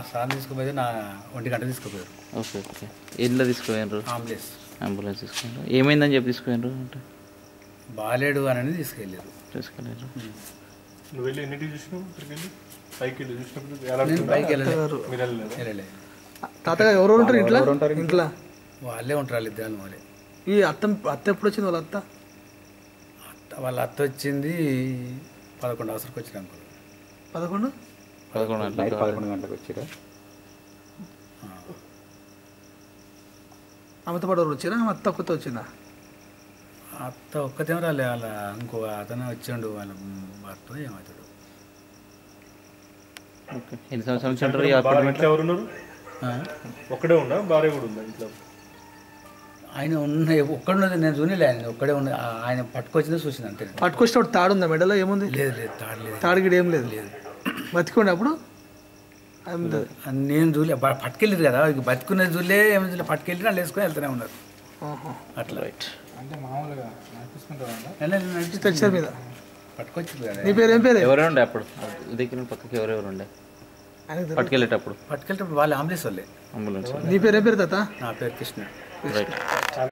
Sir తీసుకుపోయి నా ఒంటి గంట తీసుకుపోయారు ఓకే ఓకే ఎందులో తీసుకుపోయినారు ఆంబులెన్స్ అంబులెన్స్ తీసుకున్నారు ఏమైందని చెప్పి తీసుకుపోయినారు అంటే బాలేడు అని తీసుకెళ్ళారు తీసుకెళ్ళారు నువ్వు వెళ్ళి ఎన్నిటి చూసినావు ఇక్కడికి వెళ్ళి పైకి వెళ్ళి చూసినప్పుడు ఎలా నేను బైక్ వెళ్ళలేదు మీరు వెళ్ళలేదు వెళ్ళలే తాతగా ఎవరు ఉంటారు ఇంట్లో ఇంట్లో వాళ్ళే ఉంటారు వాళ్ళు ఇద్దరు వాళ్ళే ఈ అత్త అత్త ఎప్పుడు వచ్చింది వాళ్ళ అత్త అత్త వాళ్ళ అత్త వచ్చింది పదకొండు అవసరంకి వచ్చిన అనుకో పదకొండు పదకొండు గంటలకు పదకొండు గంటలకు వచ్చిరా ఆమెతో పాటు ఎవరు వచ్చినా ఆమె అత్త కొత్త వచ్చిందా అత్త ఒక్కతేమో రాలే వాళ్ళ ఇంకో అతను వచ్చిండు వాళ్ళ భర్త ఏమవుతాడు ఓకే ఎన్ని సంవత్సరాల నుంచి ఉంటారు ఈ భార్య అపార్ట్మెంట్ ఇంట్లో ఎవరు ఉన్నారు ఒక్కడే ఉన్నా భార్య కూడా ఉందా ఇంట్లో ఆయన ఉన్న ఒక్కడున్నది నేను చూడలే ఆయన ఒక్కడే ఉన్న ఆ- ఆయన పట్టుకొచ్చిందో చూసింది అంతే పట్టుకొచ్చినప్పుడు తాడు ఉందా మెడలో ఏముంది లేదు లేదు తాడలేదు తాడిగిడి ఏం లేదు లేదు బతికుండే అప్పుడు అంత నేను చూడలే బ- పట్టుకెళ్ళారు కదా ఇక బతుకున్నది చూడలే ఏమి చూడలే పట్టుకెళ్ళి వాళ్ళు వేసుకొని వెళ్తూనే ఉన్నారు ఆహా. అట్లా రైట్ స్ట్రెచ్చర్ మీద పట్టుకొచ్చింది కదా నీ పేరు ఏం పేరు ఎవరే ఉండే అప్పుడు దగ్గర పక్కకి ఎవరెవరు ఉండే ఆయనకు తెలియదు. పట్టుకెళ్ళేటప్పుడు పట్టుకెళ్తే వాళ్ళు అంబులెన్స్ వాళ్ళే అంబులెన్స్ నీ పేరు ఏం పేరు తాత నా పేరు కృష్ణ రైట్